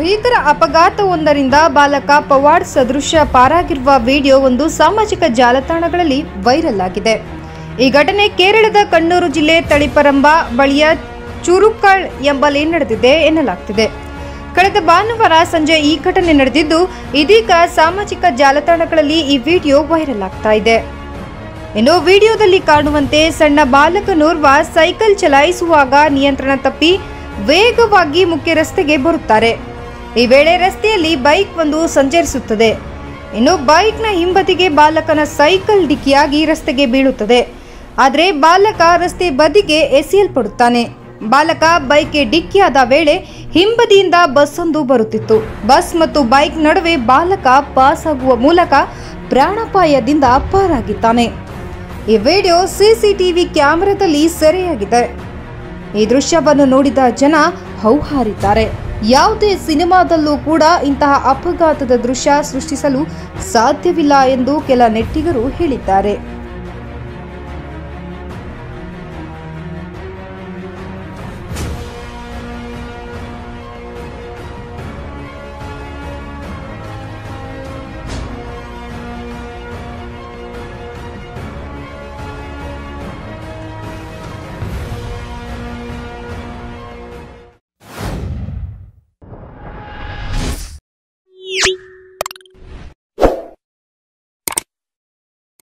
ಭೀಕರ ಅಪಘಾತವೊಂದರಿಂದ ಬಾಲಕ ಪವಾಡ್ ಸದೃಶ ಪಾರಾಗಿರುವ ವಿಡಿಯೋ ಒಂದು ಸಾಮಾಜಿಕ ಜಾಲತಾಣಗಳಲ್ಲಿ ವೈರಲ್ ಆಗಿದೆ ಈ ಘಟನೆ ಕೇರಳದ ಕಣ್ಣೂರು ಜಿಲ್ಲೆ ತಳಿಪರಂಬ ಬಳಿಯ ಚುರುಕಳ್ ಎಂಬಲ್ಲಿ ನಡೆದಿದೆ ಎನ್ನಲಾಗ್ತಿದೆ ಕಳೆದ ಭಾನುವಾರ ಸಂಜೆ ಈ ಘಟನೆ ನಡೆದಿದ್ದು ಇದೀಗ ಸಾಮಾಜಿಕ ಜಾಲತಾಣಗಳಲ್ಲಿ ಈ ವಿಡಿಯೋ ವೈರಲ್ ಆಗ್ತಾ ಇದೆ ಇನ್ನು ವಿಡಿಯೋದಲ್ಲಿ ಕಾಣುವಂತೆ ಸಣ್ಣ ಬಾಲಕನೋರ್ವ ಸೈಕಲ್ ಚಲಾಯಿಸುವಾಗ ನಿಯಂತ್ರಣ ತಪ್ಪಿ ವೇಗವಾಗಿ ಮುಖ್ಯ ರಸ್ತೆಗೆ ಬರುತ್ತಾರೆ ಈ ವೇಳೆ ರಸ್ತೆಯಲ್ಲಿ ಬೈಕ್ ಒಂದು ಸಂಚರಿಸುತ್ತದೆ ಇನ್ನು ಬೈಕ್ನ ಹಿಂಬದಿಗೆ ಬಾಲಕನ ಸೈಕಲ್ ಡಿಕ್ಕಿಯಾಗಿ ರಸ್ತೆಗೆ ಬೀಳುತ್ತದೆ ಆದರೆ ಬಾಲಕ ರಸ್ತೆ ಬದಿಗೆ ಎಸೆಯಲ್ಪಡುತ್ತಾನೆ ಬಾಲಕ ಬೈಕ್ಗೆ ಡಿಕ್ಕಿಯಾದ ವೇಳೆ ಹಿಂಬದಿಯಿಂದ ಬಸ್ ಒಂದು ಬರುತ್ತಿತ್ತು ಬಸ್ ಮತ್ತು ಬೈಕ್ ನಡುವೆ ಬಾಲಕ ಪಾಸ್ ಆಗುವ ಮೂಲಕ ಪ್ರಾಣಾಪಾಯದಿಂದ ಪಾರಾಗಿದ್ದಾನೆ ಈ ವಿಡಿಯೋ ಸಿಸಿಟಿವಿ ಕ್ಯಾಮೆರಾದಲ್ಲಿ ಸೆರೆಯಾಗಿದೆ ಈ ದೃಶ್ಯವನ್ನು ನೋಡಿದ ಜನ ಹೌಹಾರಿದ್ದಾರೆ ಯಾವುದೇ ಸಿನಿಮಾದಲ್ಲೂ ಕೂಡ ಇಂತಹ ಅಪಘಾತದ ದೃಶ್ಯ ಸೃಷ್ಟಿಸಲು ಸಾಧ್ಯವಿಲ್ಲ ಎಂದು ಕೆಲ ನೆಟ್ಟಿಗರು ಹೇಳಿದ್ದಾರೆ